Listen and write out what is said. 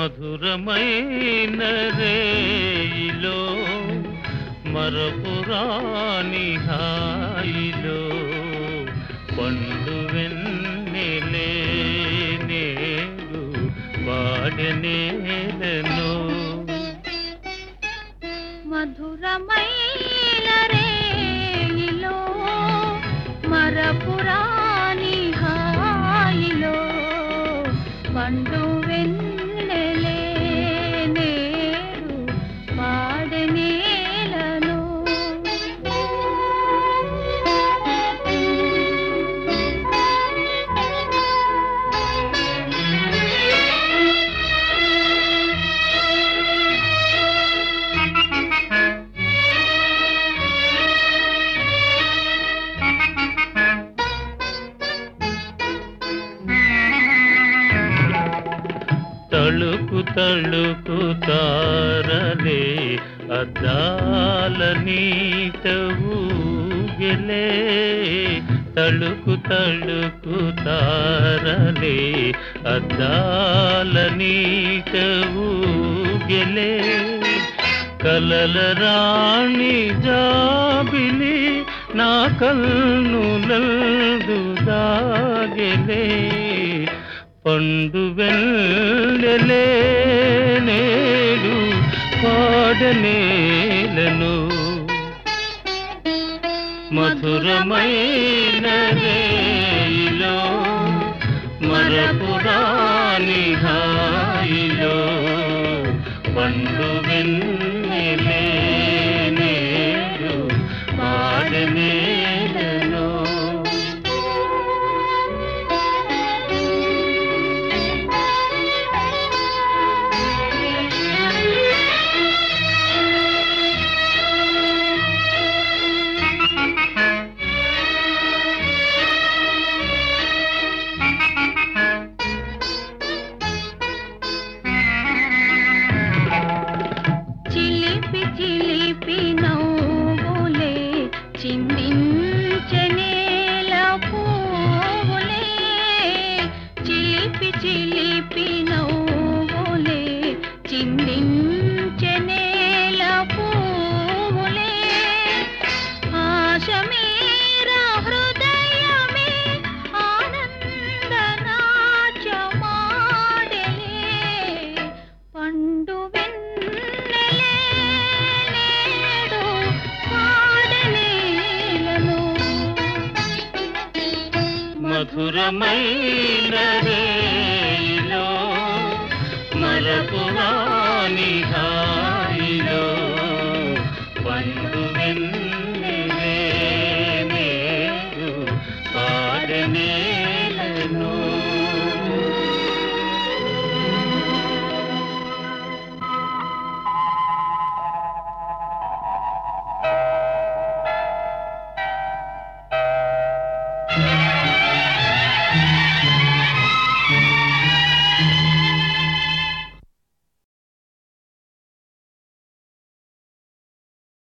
మధురమైన రేయిలో మరపురాని హాయిలో పండు వెన్నెలే నేడు వాడనేలను మధురమైన రేయిలో మరపురాని హాయిలో పండు వెన్నెలే నేడు పాడనేలను తళుకు తళుకు తారలే అద్దాల నీట ఊగెలే తళుకు తళుకు తారలే అద్దాల నీట ఊగెలే కలల రాణి జాబిలి నా కన్నులందు దాగెలే పండు వెళ్ళలే నేడు పాడనేలను మధురమైన రేయిలో మరపురాని హాయిలో పండు వెన్నెలే నేడు పాడనేలను చిలిపి చిలిపి నవ్వులే చిందించనేల పువ్వులే చిలిపి చిలిపి నవ్వులే చిందించనేల పువ్వులే ఆశ మీరా హృదయమే ఆనందనాచమాడలే పండు వెన్నెలే నేడు పాడలేలను మధురమైన రేయిలో మరపురాని హాయిలో